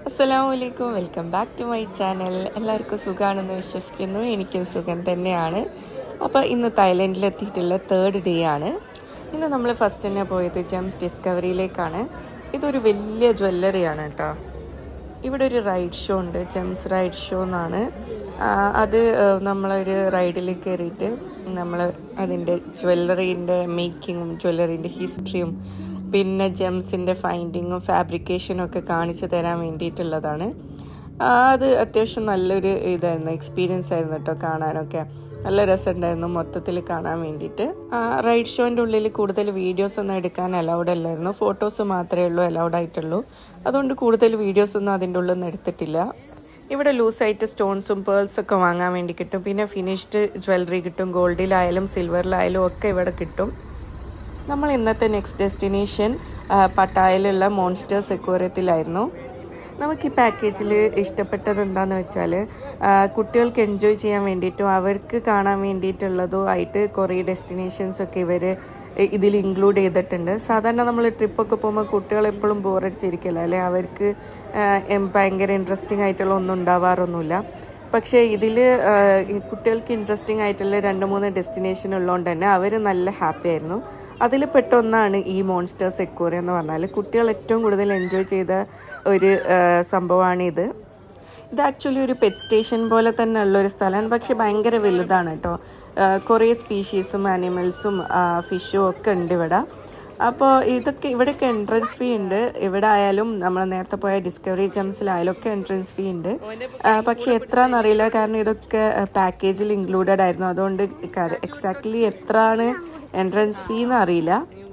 അസ്സലാമു അലൈക്കും welcome back to my channel എല്ലാവർക്കും സുഖമാണെന്ന് വിശ്വസിക്കുന്നു എനിക്കും സുഖം തന്നെയാണ് അപ്പോൾ ഇന്ന് തായ്ലൻഡിൽ എത്തിയിട്ടുള്ള തേർഡ് ഡേ ആണ് ഇന്ന് നമ്മൾ ഫസ്റ്റ് തന്നെ പോയത് ജെംസ് ഡിസ്കവറിയിലേക്കാണ് ഇതൊരു വലിയ ജ്വല്ലറിയാണ് കേട്ടോ ഇവിടെ ഒരു റൈഡ് ഷോ ഉണ്ട് ജെംസ് റൈഡ് ഷോ എന്നാണ് ആ, അത് ആ, നമ്മളൊരു റൈഡിൽ കയറിയിട്ട് നമ്മൾ അതിൻ്റെ ജ്വല്ലറീൻ്റെ മേക്കിങ്ങും ജ്വല്ലറീൻ്റെ ഹിസ്റ്ററിയും പിന്നെ ജെംസിൻ്റെ ഫൈൻഡിങ്ങും ഫാബ്രിക്കേഷനും ഒക്കെ കാണിച്ചു തരാൻ വേണ്ടിയിട്ടുള്ളതാണ് ആ, അത് അത്യാവശ്യം നല്ലൊരു ഇതായിരുന്നു എക്സ്പീരിയൻസ് ആയിരുന്നു കേട്ടോ കാണാനൊക്കെ നല്ല രസമുണ്ടായിരുന്നു മൊത്തത്തിൽ കാണാൻ വേണ്ടിയിട്ട് റൈഡ് ഷോൻ്റെ ഉള്ളിൽ കൂടുതൽ വീഡിയോസ് ഒന്നും എടുക്കാൻ അലൗഡ് അല്ലായിരുന്നു ഫോട്ടോസ് മാത്രമേ ഉള്ളൂ അലൗഡ് ആയിട്ടുള്ളൂ അതുകൊണ്ട് കൂടുതൽ വീഡിയോസ് ഒന്നും അതിൻ്റെ ഉള്ളിൽ നിന്ന് എടുത്തിട്ടില്ല ഇവിടെ ലൂസായിട്ട് സ്റ്റോൺസും പേൾസ് ഒക്കെ വാങ്ങാൻ വേണ്ടി കിട്ടും പിന്നെ ഫിനിഷ്ഡ് ജ്വല്ലറി കിട്ടും ഗോൾഡിലായാലും സിൽവറിലായാലും ഒക്കെ ഇവിടെ കിട്ടും നമ്മൾ ഇന്നത്തെ നെക്സ്റ്റ് ഡെസ്റ്റിനേഷൻ പട്ടായയിലുള്ള മോൺസ്റ്റേഴ്സ് എക്വോറിയത്തിലായിരുന്നു നമുക്ക് ഈ പാക്കേജിൽ ഇഷ്ടപ്പെട്ടത് എന്താണെന്ന് വെച്ചാൽ കുട്ടികൾക്ക് എൻജോയ് ചെയ്യാൻ വേണ്ടിയിട്ടും അവർക്ക് കാണാൻ വേണ്ടിയിട്ടുള്ളതോ ആയിട്ട് കുറേ ഡെസ്റ്റിനേഷൻസ് ഒക്കെ ഇവർ ഇതിൽ ഇൻക്ലൂഡ് ചെയ്തിട്ടുണ്ട് സാധാരണ നമ്മൾ ട്രിപ്പൊക്കെ പോകുമ്പോൾ കുട്ടികൾ എപ്പോഴും ബോറടിച്ചിരിക്കില്ല അല്ലെ അവർക്ക് ആ, എം- ഭയങ്കര ഇൻട്രസ്റ്റിംഗ് ആയിട്ടുള്ള ഒന്നും ഉണ്ടാവാറൊന്നുമില്ല പക്ഷേ ഇതിൽ കുട്ടികൾക്ക് ഇൻട്രസ്റ്റിംഗ് ആയിട്ടുള്ള രണ്ട് മൂന്ന് ഡെസ്റ്റിനേഷൻ ഉള്ളതുകൊണ്ട് തന്നെ അവർ നല്ല ഹാപ്പി ആയിരുന്നു അതിൽ പെട്ടൊന്നാണ് ഈ മോൺസ്റ്റേഴ്സ് എക്വോറിയം എന്ന് പറഞ്ഞാൽ കുട്ടികൾ ഏറ്റവും കൂടുതൽ എൻജോയ് ചെയ്ത ഒരു ആ, സംഭവമാണിത് ഇത് ആക്ച്വലി ഒരു പെറ്റ് സ്റ്റേഷൻ പോലെ തന്നെ ഉള്ള ഒരു സ്ഥലമാണ് പക്ഷെ ഭയങ്കര വലുതാണ് കേട്ടോ കുറേ സ്പീഷീസും ആനിമൽസും ഫിഷും ഒക്കെ ഉണ്ട് ഇവിടെ അപ്പോൾ ഇതൊക്കെ ഇവിടെയൊക്കെ എൻട്രൻസ് ഫീ ഉണ്ട് ഇവിടെ ആയാലും നമ്മൾ നേരത്തെ പോയ ഡിസ്കവറി ജംസിലായാലും ഒക്കെ എൻട്രൻസ് ഫീ ഉണ്ട് ആ, പക്ഷെ എത്രയാണെന്ന് അറിയില്ല കാരണം ഇതൊക്കെ പാക്കേജിൽ ഇൻക്ലൂഡഡ് ആയിരുന്നു അതുകൊണ്ട് എക്സാക്ട്ലി എത്രയാണ് എൻട്രൻസ് ഫീ എന്ന് അറിയില്ല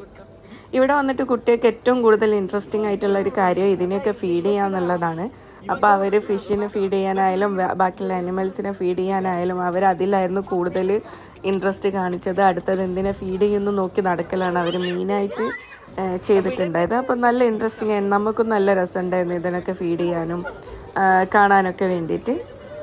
ഇവിടെ വന്നിട്ട് കുട്ടികൾക്ക് ഏറ്റവും കൂടുതൽ ഇൻട്രസ്റ്റിംഗ് ആയിട്ടുള്ള ഒരു കാര്യം ഇതിനെയൊക്കെ ഫീഡ് ചെയ്യാന്നുള്ളതാണ് അപ്പോൾ അവർ ഫിഷിന് ഫീഡ് ചെയ്യാനായാലും വ- ബാക്കിയുള്ള അനിമൽസിനെ ഫീഡ് ചെയ്യാനായാലും അവർ അതിലായിരുന്നു കൂടുതൽ ഇൻട്രസ്റ്റ് കാണിച്ചത് അടുത്തത് എന്തിനെ ഫീഡ് ചെയ്യുന്നു നോക്കി നടക്കലാണ് അവർ മെയിനായിട്ട് ഏഹ്, ചെയ്തിട്ടുണ്ടായത് അപ്പോൾ നല്ല ഇൻട്രസ്റ്റിംഗ് ആയിരുന്നു നമുക്കും നല്ല രസമുണ്ടായിരുന്നു ഇതിനൊക്കെ ഫീഡ് ചെയ്യാനും ആ, കാണാനൊക്കെ വേണ്ടിയിട്ട്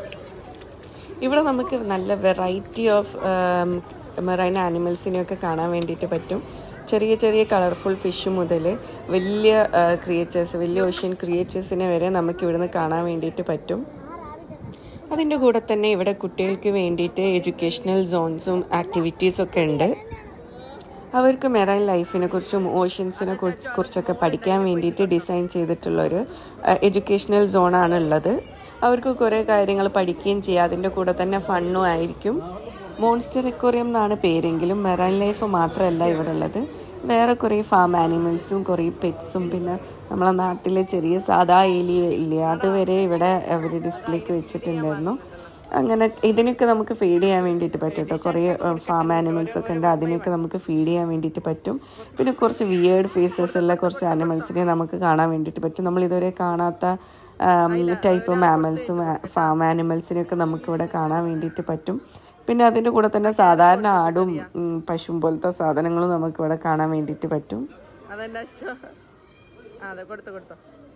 ഇവിടെ നമുക്ക് നല്ല വെറൈറ്റി ഓഫ് മെറൈൻ ആനിമൽസിനെയൊക്കെ കാണാൻ വേണ്ടിയിട്ട് പറ്റും ചെറിയ ചെറിയ കളർഫുൾ ഫിഷ് മുതൽ വലിയ ക്രിയേച്ചേഴ്സ് വലിയ ഓഷ്യൻ ക്രിയേച്ചേഴ്സിനെ വരെ നമുക്ക് ഇവിടുന്ന് കാണാൻ വേണ്ടിയിട്ട് പറ്റും അതിൻ്റെ കൂടെ തന്നെ ഇവിടെ കുട്ടികൾക്ക് വേണ്ടിയിട്ട് എഡ്യൂക്കേഷണൽ സോൺസും ആക്ടിവിറ്റീസും ഒക്കെ ഉണ്ട് അവർക്ക് മെറൈൻ ലൈഫിനെ കുറിച്ചും ഓഷ്യൻസിനെ കുറിച്ച് കുറിച്ചൊക്കെ പഠിക്കാൻ വേണ്ടിയിട്ട് ഡിസൈൻ ചെയ്തിട്ടുള്ളൊരു എഡ്യൂക്കേഷണൽ സോണാണ് ഉള്ളത് അവർക്ക് കുറേ കാര്യങ്ങൾ പഠിക്കുകയും ചെയ്യാം അതിൻ്റെ കൂടെ തന്നെ ഫണ്ണും ആയിരിക്കും മോൺസ്റ്റർ എക്കോറിയം എന്നാണ് പേരെങ്കിലും മെറൈൻ ലൈഫ് മാത്രമല്ല ഇവിടെ ഉള്ളത് വേറെ കുറേ ഫാം ആനിമൽസും കുറേ പെറ്റ്സും പിന്നെ നമ്മളെ നാട്ടിലെ ചെറിയ സാധാ എലി ഇല്ലേ അതുവരെ ഇവിടെ അവർ ഡിസ്പ്ലേക്ക് വെച്ചിട്ടുണ്ടായിരുന്നു അങ്ങനെ ഇതിനൊക്കെ നമുക്ക് ഫീഡ് ചെയ്യാൻ വേണ്ടിയിട്ട് പറ്റും കേട്ടോ കുറേ ഫാം ആനിമൽസ് ഒക്കെ ഉണ്ട് അതിനൊക്കെ നമുക്ക് ഫീഡ് ചെയ്യാൻ വേണ്ടിയിട്ട് പറ്റും പിന്നെ കുറച്ച് വിയേർഡ് ഫേസസ് ഉള്ള കുറച്ച് ആനിമൽസിനെ നമുക്ക് കാണാൻ വേണ്ടിയിട്ട് പറ്റും നമ്മൾ ഇതുവരെ കാണാത്ത ടൈപ്പ് മാമൽസും ഫാം ആനിമൽസിനെയൊക്കെ നമുക്കിവിടെ കാണാൻ വേണ്ടിയിട്ട് പറ്റും പിന്നെ അതിൻ്റെ കൂടെ തന്നെ സാധാരണ ആടും ഉം, പശുവും പോലത്തെ സാധനങ്ങളും നമുക്കിവിടെ കാണാൻ വേണ്ടിയിട്ട് പറ്റും അതെന്താ ഇഷ്ടം ആ അതെ കൊടുത്തോ കൊടുത്തോ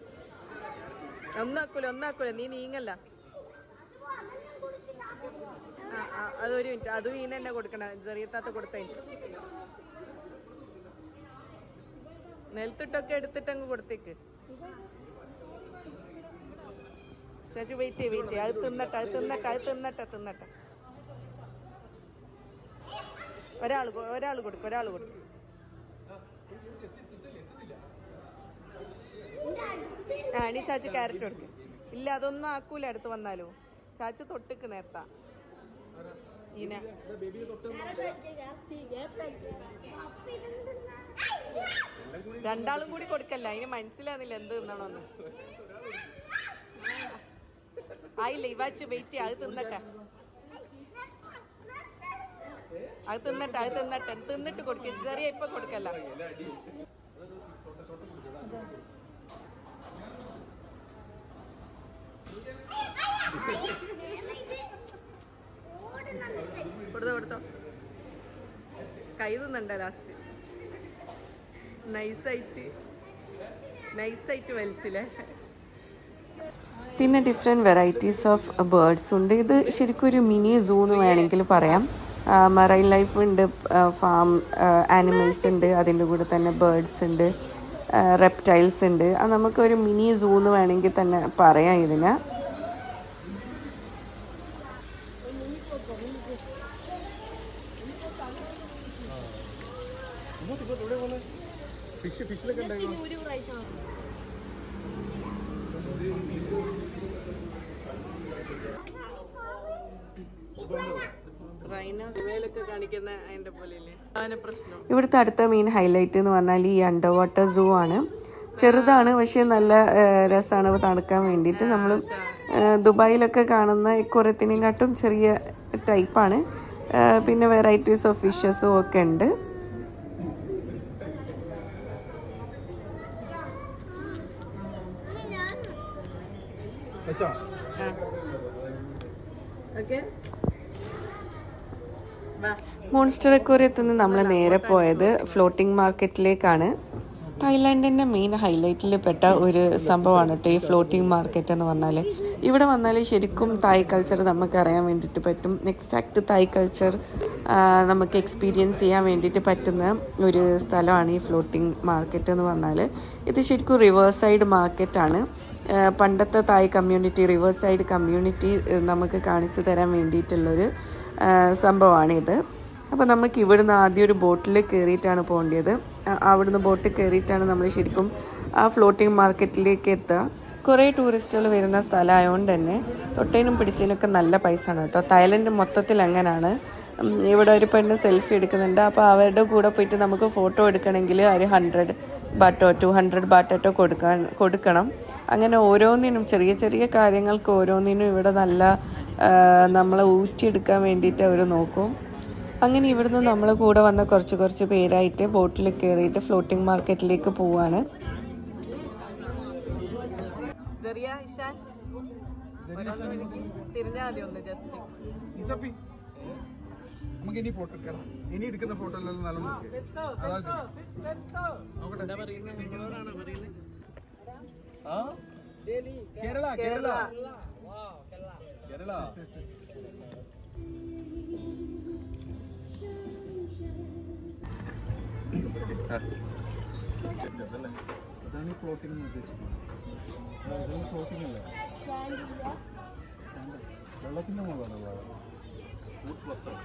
ഒന്നാക്കൂല ഒന്നാക്കൂല നീ നീങ്ങല്ല ആ ആ അത് ഒരു മിനിറ്റ് അതും ഈ തന്നെ കൊടുക്കണ ചെറിയത്താത്ത കൊടുത്തേ നിലത്തിട്ടൊക്കെ എടുത്തിട്ട് അങ്ങ് കൊടുത്തേക്ക് ചേച്ചി വെയിറ്റ് വെയിറ്റ് അത് തിന്നട്ടെ അത് തിന്നട്ടെ അത് തിന്നട്ടെ തിന്നട്ടെ ഒരാൾ ഒരാൾ കൊടുക്കും ഒരാൾ കൊടുക്കും ആ ഇനി ചാച്ചു ക്യാരറ്റ് കൊടുക്കും ഇല്ല അതൊന്നും ആക്കൂല അടുത്ത് വന്നാലോ ചാച്ചു തൊട്ടിക്ക് നേരത്താ ഇന രണ്ടാളും കൂടി കൊടുക്കല്ല അതിന് മനസ്സിലാകുന്നില്ല എന്ത് തിന്നണമെന്ന് ആയില്ല ഇവാച്ചു വെയിറ്റ് അത് തിന്നട്ടെ അത് തിന്നട്ടെ അത് തിന്നട്ടെ തിന്നിട്ട് കൊടുക്ക ചെറിയ ഇപ്പൊ കൊടുക്കല്ല കൊടുത്തോ കൊടുത്തോ കൈ തിന്നണ്ട ലാസ്റ്റ് നൈസായിട്ട് നൈസായിട്ട് വലിച്ചില്ലേ പിന്നെ ഡിഫറെൻറ്റ് വെറൈറ്റീസ് ഓഫ് ബേർഡ്സ് ഉണ്ട് ഇത് ശരിക്കും ഒരു മിനി സൂ എന്ന് വേണമെങ്കിൽ പറയാം മറൈൻ ലൈഫ് ഉണ്ട് ഫാം ആനിമൽസ് ഉണ്ട് അതിൻ്റെ കൂടെ തന്നെ ബേർഡ്സ് ഉണ്ട് റെപ്റ്റൈൽസ് ഉണ്ട് അത് നമുക്കൊരു മിനി സൂ എന്ന് വേണമെങ്കിൽ തന്നെ പറയാം ഇതിന് ഫിഷ് ഫിഷിലൊക്കെ ഉണ്ടായിരുന്നു കാണിക്കുന്ന അതിന്റെ പോലെയല്ലേ അതിന് പ്രശ്നം ഇവിടുത്തെ അടുത്ത മെയിൻ ഹൈലൈറ്റ് എന്ന് പറഞ്ഞാൽ ഈ അണ്ടർ വാട്ടർ സൂ ആണ് ചെറുതാണ് പക്ഷേ നല്ല രസമാണ് തണുക്കാൻ വേണ്ടിയിട്ട് നമ്മൾ ദുബായിലൊക്കെ കാണുന്ന കുരത്തിനെക്കാട്ടും ചെറിയ ടൈപ്പാണ് പിന്നെ വെറൈറ്റീസ് ഓഫ് ഫിഷസും ഒക്കെ ഉണ്ട് വെച്ചോ ഓക്കെ മോൺസ്റ്റർ അക്വേറിയത്തിൽ നിന്ന് നമ്മൾ നേരെ പോയത് ഫ്ലോട്ടിംഗ് മാർക്കറ്റിലേക്കാണ് തായ്ലാൻഡിൻ്റെ മെയിൻ ഹൈലൈറ്റിൽ പെട്ട ഒരു സംഭവമാണ് കേട്ടോ ഈ ഫ്ലോട്ടിംഗ് മാർക്കറ്റ് എന്ന് പറഞ്ഞാൽ ഇവിടെ വന്നാൽ ശരിക്കും തായ് കൾച്ചർ നമുക്ക് അറിയാൻ വേണ്ടിയിട്ട് പറ്റും എക്സാക്ട് തായ് കൾച്ചർ നമുക്ക് എക്സ്പീരിയൻസ് ചെയ്യാൻ വേണ്ടിയിട്ട് പറ്റുന്ന ഒരു സ്ഥലമാണ് ഈ ഫ്ലോട്ടിംഗ് മാർക്കറ്റ് എന്ന് പറഞ്ഞാൽ ഇത് ശരിക്കും റിവേഴ്സ് സൈഡ് മാർക്കറ്റാണ് പണ്ടത്തെ Thai community riverside community നമുക്ക് കാണിച്ചു തരാൻ വേണ്ടിയിട്ടുള്ളൊരു ആ, സംഭവമാണിത് അപ്പോൾ നമുക്ക് ഇവിടുന്ന് ആദ്യം ഒരു ബോട്ടിൽ കയറിയിട്ടാണ് പോകേണ്ടത് ആ- അവിടുന്ന് ബോട്ടിൽ കയറിയിട്ടാണ് നമ്മൾ ശരിക്കും ആ ഫ്ലോട്ടിംഗ് മാർക്കറ്റിലേക്ക് എത്തുക കുറേ ടൂറിസ്റ്റുകൾ വരുന്ന സ്ഥലമായതുകൊണ്ട് തന്നെ തൊട്ടേനും പിടിച്ചതിനൊക്കെ നല്ല പൈസ ആണ് കേട്ടോ തായ്ലൻഡ് മൊത്തത്തിൽ അങ്ങനെയാണ് ഉം, ഇവിടെ ഒരു പെണ്ണ് സെൽഫി എടുക്കുന്നുണ്ട് അപ്പോൾ അവരുടെ കൂടെ പോയിട്ട് നമുക്ക് ഫോട്ടോ എടുക്കണമെങ്കിൽ ഒരു hundred baht two hundred baht കൊടുക്കാൻ കൊടുക്കണം അങ്ങനെ ഓരോന്നിനും ചെറിയ ചെറിയ കാര്യങ്ങൾക്ക് ഓരോന്നിനും ഇവിടെ നല്ല ആ, നമ്മളെ ഊറ്റിയെടുക്കാൻ വേണ്ടിയിട്ട് അവർ നോക്കും അങ്ങനെ ഇവിടുന്ന് നമ്മളെ കൂടെ വന്ന കുറച്ച് കുറച്ച് പേരായിട്ട് ബോട്ടിൽ കയറിയിട്ട് ഫ്ലോട്ടിംഗ് മാർക്കറ്റിലേക്ക് പോവാണ് ചെറിയ ഇഷാൻ ഒരാളെ വിളിക്ക്. തിരിഞ്ഞാ മതി ഒന്ന് ജസ്റ്റ് ഇസപ്പി നമുക്ക് ഇനി ഫോട്ടോ എടുക്കണം ഇനി എടുക്കുന്ന ഫോട്ടോ എല്ലാം നല്ല നോക്കി അതാ ശരി. നോക്കട്ടെ എന്താ പറയുന്നത് നിങ്ങളോടാണോ പറയുന്നത് ആ? കേരള കേരള കേരള അതാണ് ഫ്ലോട്ടിംഗ് ഉദ്ദേശിക്കുന്നത് ഫ്ലോട്ടിംഗ് അല്ലേ വെള്ളത്തിന്റെ മുകളാണ് ഫുഡ് പ്ലസ്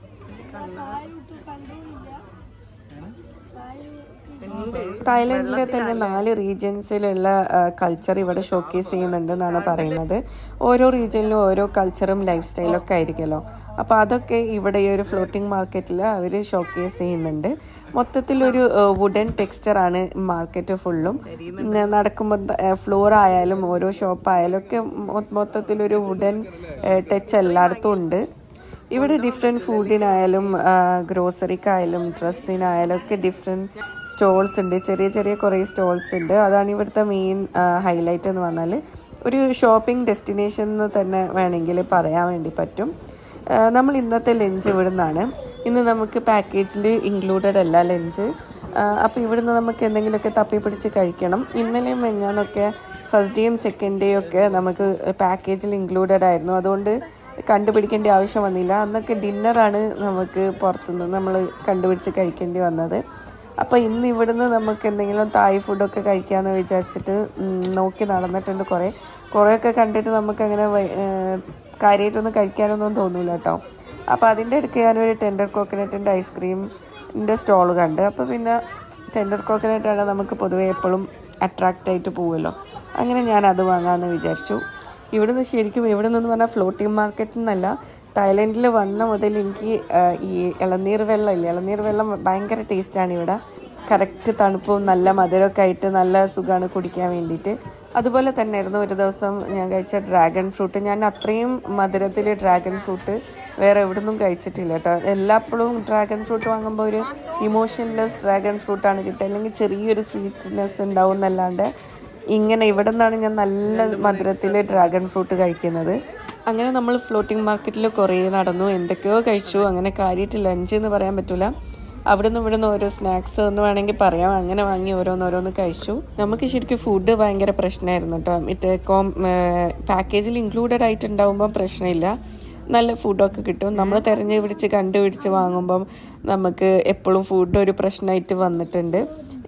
തായ്ലൻഡിലെ തന്നെ നാല് റീജിയൻസിലുള്ള കൾച്ചർ ഇവിടെ ഷോക്കേസ് ചെയ്യുന്നുണ്ട് എന്നാണ് പറയുന്നത് ഓരോ റീജിയനിലും ഓരോ കൾച്ചറും ലൈഫ് സ്റ്റൈലും ഒക്കെ ആയിരിക്കുമല്ലോ അപ്പോൾ അതൊക്കെ ഇവിടെ ഈ ഒരു ഫ്ലോട്ടിംഗ് മാർക്കറ്റിൽ അവർ ഷോക്കേസ് ചെയ്യുന്നുണ്ട് മൊത്തത്തിലൊരു വുഡൻ ടെക്സ്ചറാണ് മാർക്കറ്റ് ഫുള്ളും നടക്കുമ്പോൾ ഫ്ലോർ ആയാലും ഓരോ ഷോപ്പ് ആയാലും ഒക്കെ മൊ- മൊത്തത്തിലൊരു വുഡൻ ടച്ച് എല്ലായിടത്തും ഉണ്ട് ഇവിടെ ഡിഫറെൻറ്റ് ഫുഡിനായാലും ഗ്രോസറിക്കായാലും ഡ്രസ്സിനായാലും ഒക്കെ ഡിഫറെൻറ്റ് സ്റ്റോൾസ് ഉണ്ട് ചെറിയ ചെറിയ കുറേ സ്റ്റോൾസ് ഉണ്ട് അതാണ് ഇവിടുത്തെ മെയിൻ ഹൈലൈറ്റ് എന്ന് പറഞ്ഞാൽ ഒരു ഷോപ്പിംഗ് ഡെസ്റ്റിനേഷൻ എന്ന് തന്നെ വേണമെങ്കിൽ പറയാൻ വേണ്ടി പറ്റും ആ, നമ്മൾ ഇന്നത്തെ ലഞ്ച് ഇവിടെ നിന്നാണ് ഇന്ന് നമുക്ക് പാക്കേജിൽ ഇൻക്ലൂഡഡ് അല്ല ലഞ്ച് അപ്പോൾ ഇവിടുന്ന് നമുക്ക് എന്തെങ്കിലുമൊക്കെ തപ്പി പിടിച്ച് കഴിക്കണം ഇന്നലെയും മെഞ്ഞാന്നൊക്കെ ഫസ്റ്റ് ഡേയും സെക്കൻഡ് ഡേയും ഒക്കെ നമുക്ക് പാക്കേജിൽ ഇൻക്ലൂഡഡ് ആയിരുന്നു അതുകൊണ്ട് കണ്ടുപിടിക്കേണ്ട ആവശ്യം വന്നില്ല അന്നൊക്കെ ഡിന്നറാണ് നമുക്ക് പുറത്തുനിന്ന് നമ്മൾ കണ്ടുപിടിച്ച് കഴിക്കേണ്ടി വന്നത് അപ്പോൾ ഇന്ന് ഇവിടുന്ന് നമുക്ക് എന്തെങ്കിലും തായ് ഫുഡൊക്കെ കഴിക്കാമെന്ന് വിചാരിച്ചിട്ട് ഉം, നോക്കി നടന്നിട്ടുണ്ട് കുറേ കുറേയൊക്കെ കണ്ടിട്ട് നമുക്കങ്ങനെ വൈ- ഏർ, കാര്യമായിട്ടൊന്നും കഴിക്കാനൊന്നും തോന്നില്ല കേട്ടോ അപ്പോൾ അതിൻ്റെ ഇടയ്ക്ക് ഞാനൊരു ടെൻഡർ കോക്കനട്ടിൻ്റെ ഐസ്ക്രീമിൻ്റെ സ്റ്റോൾ കണ്ട് അപ്പോൾ പിന്നെ ടെൻഡർ കോക്കനട്ടാണ് നമുക്ക് പൊതുവേ എപ്പോഴും അട്രാക്റ്റ് ആയിട്ട് പോവുമല്ലോ അങ്ങനെ ഞാൻ അത് വാങ്ങാമെന്ന് വിചാരിച്ചു ഇവിടുന്ന് ശരിക്കും ഇവിടെ നിന്ന് പറഞ്ഞാൽ ഫ്ലോട്ടിംഗ് മാർക്കറ്റിൽ നിന്നല്ല തായ്ലൻഡിൽ വന്ന മുതൽ എനിക്ക് ആ, ഈ ഇളനീർ വെള്ളം ഇല്ല ഇളനീർ വെള്ളം ഭയങ്കര ടേസ്റ്റാണ് ഇവിടെ കറക്റ്റ് തണുപ്പും നല്ല മധുരമൊക്കെ ആയിട്ട് നല്ല സുഖമാണ് കുടിക്കാൻ വേണ്ടിയിട്ട് അതുപോലെ തന്നെയായിരുന്നു ഒരു ദിവസം ഞാൻ കഴിച്ച ഡ്രാഗൺ ഫ്രൂട്ട് ഞാൻ അത്രയും മധുരത്തിൽ ഡ്രാഗൺ ഫ്രൂട്ട് വേറെ എവിടെ നിന്നും കഴിച്ചിട്ടില്ല കേട്ടോ എല്ലാപ്പോഴും ഡ്രാഗൺ ഫ്രൂട്ട് വാങ്ങുമ്പോൾ ഒരു ഇമോഷൻലെസ് ഡ്രാഗൺ ഫ്രൂട്ടാണ് കിട്ടുക അല്ലെങ്കിൽ ചെറിയൊരു സ്വീറ്റ്നെസ് ഉണ്ടാവും എന്നല്ലാണ്ട് ഇങ്ങനെ ഇവിടെ നിന്നാണ് ഞാൻ നല്ല മധുരത്തിൽ ഡ്രാഗൺ ഫ്രൂട്ട് കഴിക്കുന്നത് അങ്ങനെ നമ്മൾ ഫ്ലോട്ടിംഗ് മാർക്കറ്റിൽ കുറേ നടന്നു എന്തൊക്കെയോ കഴിച്ചു അങ്ങനെ കാര്യമായിട്ട് ലഞ്ച് എന്ന് പറയാൻ പറ്റില്ല അവിടെ നിന്ന് ഇവിടെ നിന്ന് ഓരോ സ്നാക്സ് എന്ന് വേണമെങ്കിൽ പറയാം അങ്ങനെ വാങ്ങി ഓരോന്നോരോന്ന് കഴിച്ചു നമുക്ക് ശരിക്കും ഫുഡ് ഭയങ്കര പ്രശ്നമായിരുന്നു കേട്ടോ മറ്റേ കോം പാക്കേജിൽ ഇൻക്ലൂഡഡ് ആയിട്ടുണ്ടാവുമ്പോൾ പ്രശ്നമില്ല നല്ല ഫുഡൊക്കെ കിട്ടും നമ്മൾ തിരഞ്ഞു പിടിച്ച് കണ്ടുപിടിച്ച് വാങ്ങുമ്പം നമുക്ക് എപ്പോഴും ഫുഡ് ഒരു പ്രശ്നമായിട്ട് വന്നിട്ടുണ്ട്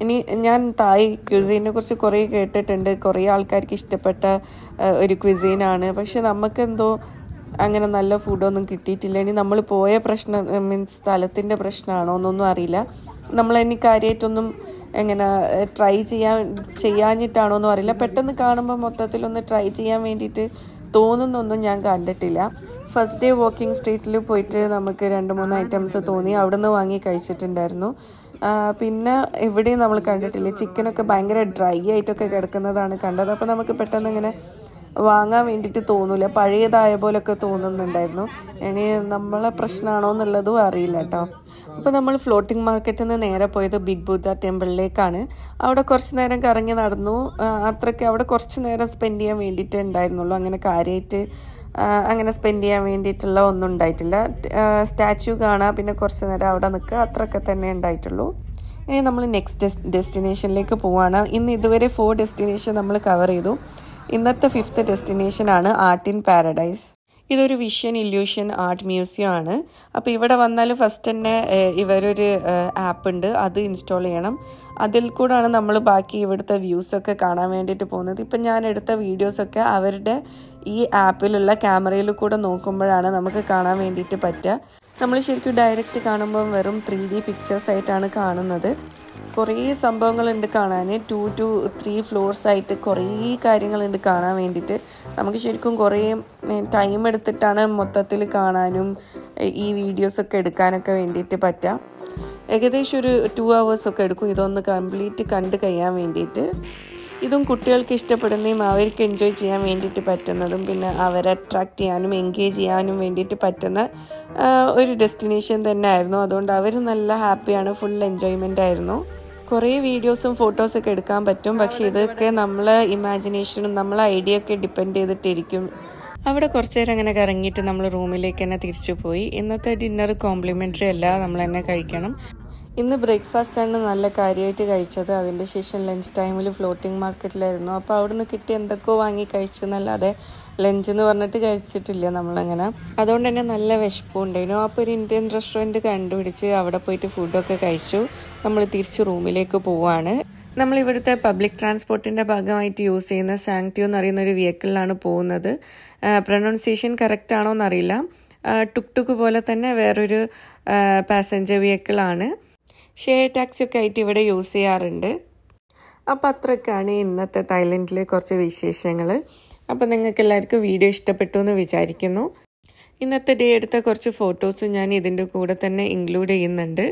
ഇനി ഞാൻ തായ് ക്വിസീനെ കുറിച്ച് കുറേ കേട്ടിട്ടുണ്ട് കുറേ ആൾക്കാർക്ക് ഇഷ്ടപ്പെട്ട ആ, ഒരു ക്വിസീനാണ് പക്ഷെ നമുക്കെന്തോ അങ്ങനെ നല്ല ഫുഡൊന്നും കിട്ടിയിട്ടില്ല ഇനി നമ്മൾ പോയ പ്രശ്നം മീൻസ് സ്ഥലത്തിൻ്റെ പ്രശ്നമാണോ എന്നൊന്നും അറിയില്ല നമ്മൾ ഇനി കാര്യമായിട്ടൊന്നും എങ്ങനെ ട്രൈ ചെയ്യാൻ ചെയ്യാഞ്ഞിട്ടാണോ എന്നും അറിയില്ല പെട്ടെന്ന് കാണുമ്പോൾ മൊത്തത്തിലൊന്ന് ട്രൈ ചെയ്യാൻ വേണ്ടിയിട്ട് തോന്നുന്നൊന്നും ഞാൻ കണ്ടിട്ടില്ല ഫസ്റ്റ് ഡേ വാക്കിംഗ് സ്ട്രീറ്റിൽ പോയിട്ട് നമുക്ക് രണ്ട് മൂന്ന് ഐറ്റംസ് തോന്നി അവിടുന്ന് വാങ്ങി കഴിച്ചിട്ടുണ്ടായിരുന്നു ആ, പിന്നെ എവിടെയും നമ്മൾ കണ്ടിട്ടില്ല ചിക്കനൊക്കെ ഭയങ്കര ഡ്രൈ ആയിട്ടൊക്കെ കിടക്കുന്നതാണ് കണ്ടത് അപ്പോൾ നമുക്ക് പെട്ടെന്ന് ഇങ്ങനെ വാങ്ങാൻ വേണ്ടിയിട്ട് തോന്നൂല പഴയതായ പോലൊക്കെ തോന്നുന്നുണ്ടായിരുന്നു ഇനി നമ്മളെ പ്രശ്നമാണോ എന്നുള്ളതും അറിയില്ല കേട്ടോ അപ്പോൾ നമ്മൾ ഫ്ലോട്ടിംഗ് മാർക്കറ്റിൽ നിന്ന് നേരെ പോയത് ബിഗ് ബുദ്ധ ടെമ്പിളിലേക്കാണ് അവിടെ കുറച്ച് നേരം കറങ്ങി നടന്നു ആ, അത്രയ്ക്ക് അവിടെ കുറച്ച് നേരം സ്പെൻഡ് ചെയ്യാൻ വേണ്ടിയിട്ടേ ഉണ്ടായിരുന്നുള്ളൂ അങ്ങനെ കാര്യമായിട്ട് ആ, അങ്ങനെ സ്പെൻഡ് ചെയ്യാൻ വേണ്ടിയിട്ടുള്ള ഒന്നും ഉണ്ടായിട്ടില്ല സ്റ്റാച്ചു കാണാം പിന്നെ കുറച്ച് നേരം അവിടെ നിൽക്കുക അത്രയൊക്കെ തന്നെ ഉണ്ടായിട്ടുള്ളൂ ഇനി നമ്മൾ നെക്സ്റ്റ് ഡെസ്റ്റിനേഷനിലേക്ക് പോവാണ് ഇന്ന് ഇതുവരെ ഫോർ ഡെസ്റ്റിനേഷൻ നമ്മൾ കവർ ചെയ്തു ഇന്നത്തെ ഫിഫ്ത്ത് ഡെസ്റ്റിനേഷനാണ് ആർട്ട് ഇൻ പാരഡൈസ് ഇതൊരു വിഷൻ ഇല്യൂഷൻ ആർട്ട് മ്യൂസിയം ആണ് അപ്പോൾ ഇവിടെ വന്നാൽ ഫസ്റ്റ് തന്നെ ഏഹ്, ഇവരൊരു ആപ്പ് ഉണ്ട് അത് ഇൻസ്റ്റാൾ ചെയ്യണം അതിൽ കൂടാണ് നമ്മൾ ബാക്കി ഇവിടുത്തെ വ്യൂസൊക്കെ കാണാൻ വേണ്ടിയിട്ട് പോകുന്നത് ഇപ്പം ഞാൻ എടുത്ത വീഡിയോസൊക്കെ അവരുടെ ഈ ആപ്പിലുള്ള ക്യാമറയിൽ കൂടെ നോക്കുമ്പോഴാണ് നമുക്ക് കാണാൻ വേണ്ടിയിട്ട് പറ്റുക നമ്മൾ ശരിക്കും ഡയറക്റ്റ് കാണുമ്പോൾ വെറും ത്രീ ഡി പിക്ചേഴ്സ് ആയിട്ടാണ് കാണുന്നത് കുറേ സംഭവങ്ങളുണ്ട് കാണാൻ ടു ടു ത്രീ ഫ്ലോർസ് ആയിട്ട് കുറേ കാര്യങ്ങളുണ്ട് കാണാൻ വേണ്ടിയിട്ട് നമുക്ക് ശരിക്കും കുറേ ടൈം എടുത്തിട്ടാണ് മൊത്തത്തിൽ കാണാനും എ- ഈ വീഡിയോസൊക്കെ എടുക്കാനൊക്കെ വേണ്ടിയിട്ട് പറ്റുക ഏകദേശം ഒരു ടു ഒക്കെ എടുക്കും ഇതൊന്ന് കംപ്ലീറ്റ് കണ്ട് കഴിയാൻ വേണ്ടിയിട്ട് ഇതും കുട്ടികൾക്ക് ഇഷ്ടപ്പെടുന്നതും അവർക്ക് എൻജോയ് ചെയ്യാൻ വേണ്ടിയിട്ട് പറ്റുന്നതും പിന്നെ അവരെ അട്രാക്റ്റ് ചെയ്യാനും എൻഗേജ് ചെയ്യാനും വേണ്ടിയിട്ട് പറ്റുന്ന ആ, ഒരു ഡെസ്റ്റിനേഷൻ തന്നെ ആയിരുന്നു അതുകൊണ്ട് അവർ നല്ല ഹാപ്പിയാണ് ഫുൾ എൻജോയ്മെൻ്റ് ആയിരുന്നു കുറേ വീഡിയോസും ഫോട്ടോസൊക്കെ എടുക്കാൻ പറ്റും പക്ഷേ ഇതൊക്കെ നമ്മളെ ഇമാജിനേഷനും നമ്മളെ ഐഡിയ ഒക്കെ ഡിപ്പെൻഡ് ചെയ്തിട്ടിരിക്കും അവിടെ കുറച്ച് നേരം അങ്ങനെ കറങ്ങിയിട്ട് നമ്മൾ റൂമിലേക്ക് തന്നെ തിരിച്ചു പോയി ഇന്നത്തെ ഡിന്നർ കോംപ്ലിമെൻ്ററി അല്ല നമ്മൾ തന്നെ കഴിക്കണം ഇന്ന് ബ്രേക്ക്ഫാസ്റ്റ് ആണ് നല്ല കാര്യമായിട്ട് കഴിച്ചത് അതിൻ്റെ ശേഷം ലഞ്ച് ടൈമിൽ ഫ്ലോട്ടിംഗ് മാർക്കറ്റിലായിരുന്നു അപ്പോൾ അവിടുന്ന് കിട്ടി എന്തൊക്കെയോ വാങ്ങി കഴിച്ചു എന്നല്ലാതെ ലഞ്ച് എന്ന് പറഞ്ഞിട്ട് കഴിച്ചിട്ടില്ല നമ്മളങ്ങനെ അതുകൊണ്ട് തന്നെ നല്ല വിശപ്പും ഉണ്ടായിരുന്നു അപ്പോൾ ഒരു ഇന്ത്യൻ റെസ്റ്റോറൻറ്റ് കണ്ടുപിടിച്ച് അവിടെ പോയിട്ട് ഫുഡൊക്കെ കഴിച്ചു നമ്മൾ തിരിച്ച് റൂമിലേക്ക് പോവാണ് നമ്മൾ ഇവിടുത്തെ പബ്ലിക് ട്രാൻസ്പോർട്ടിൻ്റെ ഭാഗമായിട്ട് യൂസ് ചെയ്യുന്ന സാങ്ക്ടിയോ എന്ന് പറയുന്ന ഒരു വെഹിക്കിളിലാണ് പോകുന്നത് പ്രൊനൗൺസിയേഷൻ കറക്റ്റ് ആണോ എന്നറിയില്ല ടുക് ടുക്ക് പോലെ തന്നെ വേറൊരു പാസഞ്ചർ വെഹിക്കിളാണ് ഷെയർ ടാക്സി ഒക്കെ ആയിട്ട് ഇവിടെ യൂസ് ചെയ്യാറുണ്ട് അപ്പോൾ അത്രയൊക്കെയാണ് ഇന്നത്തെ തായ്ലൻഡിലെ കുറച്ച് വിശേഷങ്ങൾ അപ്പോൾ നിങ്ങൾക്ക് എല്ലാവർക്കും വീഡിയോ ഇഷ്ടപ്പെട്ടു എന്ന് വിചാരിക്കുന്നു ഇന്നത്തെ ഡേ എടുത്ത കുറച്ച് ഫോട്ടോസും ഞാൻ ഇതിൻ്റെ കൂടെ തന്നെ ഇൻക്ലൂഡ് ചെയ്യുന്നുണ്ട്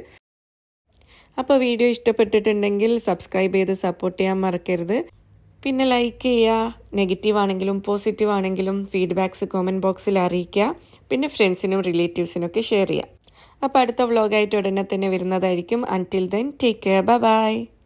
അപ്പോൾ വീഡിയോ ഇഷ്ടപ്പെട്ടിട്ടുണ്ടെങ്കിൽ സബ്സ്ക്രൈബ് ചെയ്ത് സപ്പോർട്ട് ചെയ്യാൻ മറക്കരുത് പിന്നെ ലൈക്ക് ചെയ്യുക നെഗറ്റീവ് ആണെങ്കിലും പോസിറ്റീവ് ആണെങ്കിലും ഫീഡ്ബാക്സ് കമൻറ്റ് ബോക്സിൽ അറിയിക്കുക പിന്നെ ഫ്രണ്ട്സിനും റിലേറ്റീവ്സിനൊക്കെ ഷെയർ ചെയ്യുക അപ്പോൾ അടുത്ത വ്ളോഗായിട്ട് ഉടനെ തന്നെ വരുന്നതായിരിക്കും until then take care bye by